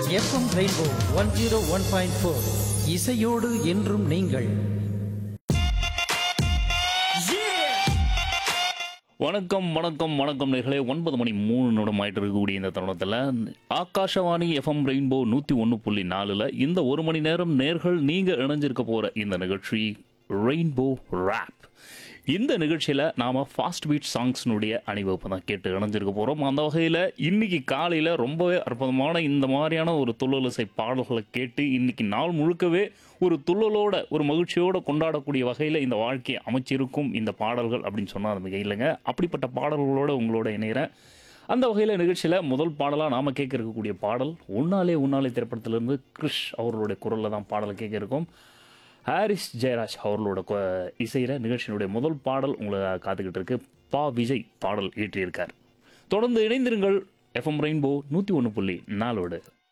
FM Rainbow one zero one point four இசையோடு என்றும் நீங்கள் வணக்கம் வணக்கம் வணக்கம் நேர்களே ஒன்பது மணி மூணு நிமிடம் ஆயிட்டு இருக்கக்கூடிய இந்த தருணத்தில் ஆகாஷவாணி எஃப்எம் ரெயின்போ நூற்றி ஒன்று புள்ளி நாலில் இந்த ஒரு மணி நேரம் நேர்கள் நீங்கள் இணைஞ்சிருக்க போகிற இந்த நிகழ்ச்சி ரெயின்போ ரேப் இந்த நிகழ்ச்சியில் நாம் ஃபாஸ்ட் பீட் சாங்ஸ்னுடைய அணிவகுப்பு தான் கேட்டு இணைஞ்சிருக்க போகிறோம் அந்த வகையில் இன்னைக்கு காலையில் ரொம்பவே அற்புதமான இந்த மாதிரியான ஒரு துள்ளலிசை பாடல்களை கேட்டு இன்னைக்கு நாள் முழுக்கவே ஒரு துள்ளலோட ஒரு மகிழ்ச்சியோட கொண்டாடக்கூடிய வகையில் இந்த வாழ்க்கையை அமைச்சிருக்கும் இந்த பாடல்கள் அப்படின்னு சொன்னால் அது மிக இல்லைங்க அப்படிப்பட்ட பாடல்களோட உங்களோட இணைகிறேன் அந்த வகையில் நிகழ்ச்சியில் முதல் பாடலாக நாம் கேட்க இருக்கக்கூடிய பாடல் உன்னாலே உன்னாலே திரைப்படத்திலிருந்து கிருஷ் அவர்களுடைய குரலில் தான் பாடலை கேட்க இருக்கோம் ஹாரிஸ் ஜெயராஜ் அவர்களோட இசையில் நிகழ்ச்சியினுடைய முதல் பாடல் உங்களை காத்துக்கிட்டு இருக்கு பா விஜய் பாடல் இயற்றியிருக்கார் தொடர்ந்து இணைந்திருங்கள் எஃப்எம் ரெயின்போ நூற்றி ஒன்று புள்ளி நாலோடு